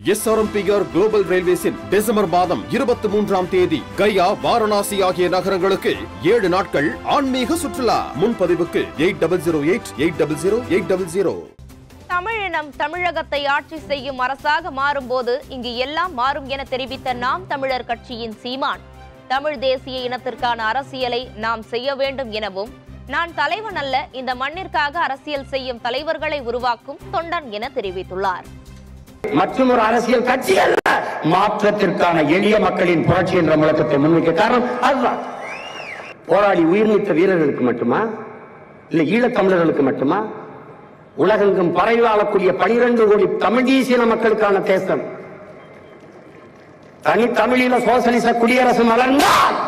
SRMPR global ரயில்வேஸின் December மாதம் இருபத்தி மூன்றாம் தேதி கயா வாரணாசி ஆகிய நகரங்களுக்கு ஏழு நாட்கள் ஆன்மீக சுற்றுலா முன்பதிவுக்கு eight double zero eight eight double zero eight double zero தமிழினம் தமிழகத்தை ஆட்சி செய்யும் அரசாக மாறும்போது இங்கு எல்லாம் மாறும் என தெரிவித்த நாம் தமிழர் கட்சியின் சீமான் தமிழ் தேசிய இனத்திற்கான அரசியலை நாம் செய்ய வேண்டும் எனவும் நான் தலைவன் அல்ல இந்த மண்ணிற்காக அரசியல் செய்யும் தலைவர்களை உருவாக்கும் தொண்டன் என தெரிவித்துள்ளார் மற்றும் ஒரு அரசியல் கட்சி அல்ல மாற்றத்திற்கான எளிய மக்களின் புரட்சி என்ற முழக்கத்தை முன்வைக்க காரணம் அதுதான் போராடி உயிர் நீத்த வீரர்களுக்கு மட்டுமா இல்ல ஈழத்தமிழர்களுக்கு மட்டுமா உலகெங்கும் பரவி வாழக்கூடிய பனிரெண்டு கோடி தமிழ் தேசிய மக்களுக்கான தேசம் தனி தமிழீழ சோசலிச குடியரசு மலர்ந்தால்